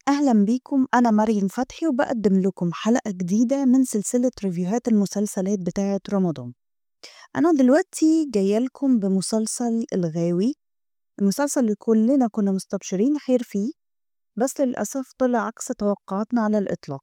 أهلا بيكم أنا مريم فتحي وبقدم لكم حلقة جديدة من سلسلة ريفيوهات المسلسلات بتاعة رمضان أنا دلوقتي جاية لكم بمسلسل الغاوي المسلسل اللي كلنا كنا مستبشرين خير فيه بس للأسف طلع عكس توقعاتنا على الإطلاق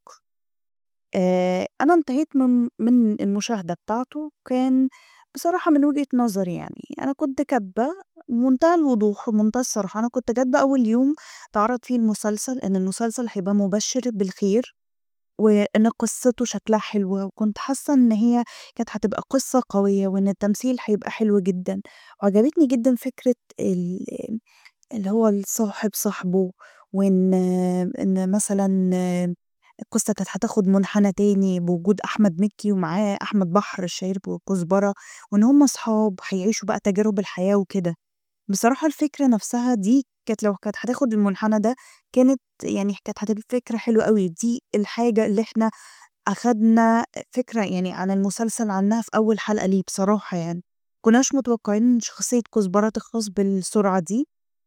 آه أنا انتهيت من من المشاهدة بتاعته كان بصراحة من وجهة نظري يعني أنا كنت كاتبة بمنتهى الوضوح ومنتهى الصراحة أنا كنت كاتبة أول يوم اتعرض فيه المسلسل إن المسلسل هيبقى مبشر بالخير وإن قصته شكلها حلوة وكنت حاسة إن هي كانت هتبقى قصة قوية وإن التمثيل هيبقى حلو جدا وعجبتني جدا فكرة ال- اللي هو الصاحب صاحبه وإن إن مثلا القصة كانت هتاخد منحنى تاني بوجود أحمد مكي ومعاه أحمد بحر الشهير بكزبرة وإن هما صحاب هيعيشوا بقى تجارب الحياة وكده بصراحة الفكرة نفسها دي كانت لو كانت هتاخد المنحنى ده كانت يعني كانت هتبقى فكرة حلوة قوي دي الحاجة اللي احنا أخدنا فكرة يعني عن المسلسل عنها في أول حلقة ليه بصراحة يعني كناش متوقعين إن شخصية كزبرة تخلص بالسرعة دي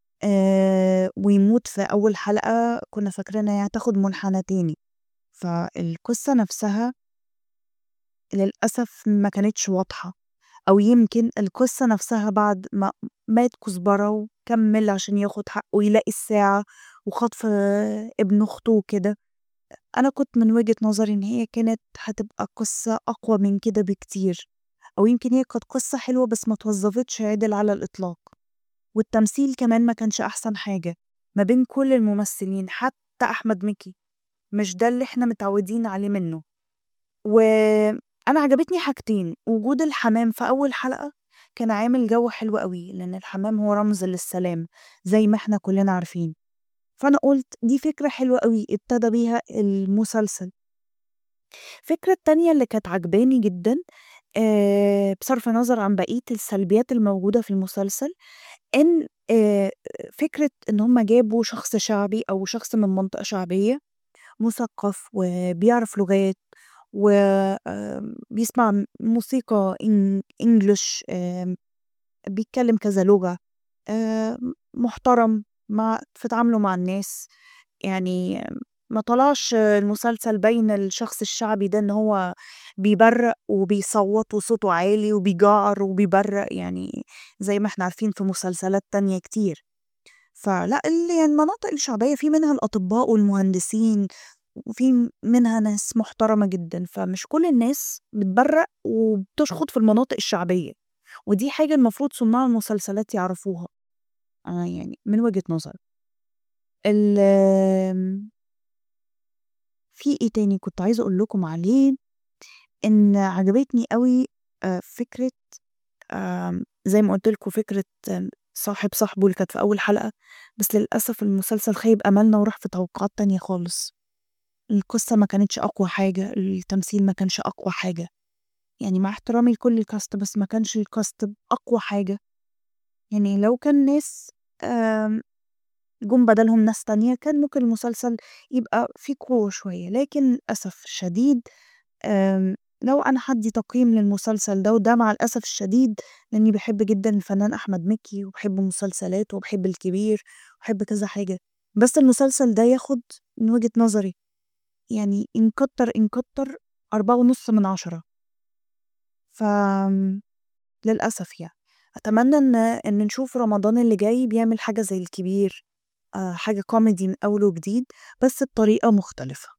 آه ويموت في أول حلقة كنا فاكرينها هي هتاخد منحنى تاني فالقصة نفسها للأسف ما كانتش واضحة أو يمكن القصة نفسها بعد ما مات كزبرة وكمل عشان ياخد حقه ويلاقي الساعة وخطف ابن أخته وكده أنا كنت من وجهة نظري إن هي كانت هتبقى قصة أقوى من كده بكتير أو يمكن هي كانت قصة حلوة بس ما توظفتش عدل على الإطلاق والتمثيل كمان ما كانش أحسن حاجة ما بين كل الممثلين حتى أحمد مكي مش ده اللي احنا متعودين عليه منه وأنا عجبتني حاجتين وجود الحمام في أول حلقة كان عامل جو حلو قوي لأن الحمام هو رمز للسلام زي ما احنا كلنا عارفين فأنا قلت دي فكرة حلوة قوي ابتدى بيها المسلسل الفكرة التانية اللي كانت عجباني جدا آه بصرف النظر عن بقية السلبيات الموجودة في المسلسل إن آه فكرة إن هم جابوا شخص شعبي أو شخص من منطقة شعبية مثقف وبيعرف لغات وبيسمع موسيقى إن- انجلش آم، بيتكلم كذا لغة آم، محترم مع في تعامله مع الناس يعني ما طلعش المسلسل بين الشخص الشعبي ده ان هو بيبرق وبيصوت وصوته عالي وبيجعر وبيبرق يعني زي ما احنا عارفين في مسلسلات تانية كتير فلا ال- يعني المناطق الشعبية في منها الأطباء والمهندسين وفي منها ناس محترمة جدا فمش كل الناس بتبرق وبتشخط في المناطق الشعبية ودي حاجة المفروض صناع المسلسلات يعرفوها أنا يعني من وجهة نظري ال في ايه تاني كنت عايزة اقول لكم عليه ان عجبتني قوي آه، فكرة آم، زي ما قلت لكم فكرة آم، صاحب صاحبه اللي كانت في أول حلقة بس للأسف المسلسل خيب أملنا وراح في توقعات تانية خالص القصة ما كانتش أقوى حاجة التمثيل ما كانش أقوى حاجة يعني مع احترامي لكل الكاست بس ما كانش الكاست أقوى حاجة يعني لو كان ناس آم، جم بدلهم ناس تانية كان ممكن المسلسل يبقى فيه قوة شوية لكن للأسف الشديد آم، لو أنا حدي تقييم للمسلسل ده وده مع الأسف الشديد لأني بحب جدا الفنان أحمد مكي وبحب مسلسلاته وبحب الكبير وبحب كذا حاجة بس المسلسل ده ياخد من وجهة نظري يعني إن كتر إن كتر أربعة ونص من عشرة ف للأسف يعني أتمنى إن إن نشوف رمضان اللي جاي بيعمل حاجة زي الكبير آه، حاجة كوميدي من أول وجديد بس بطريقة مختلفة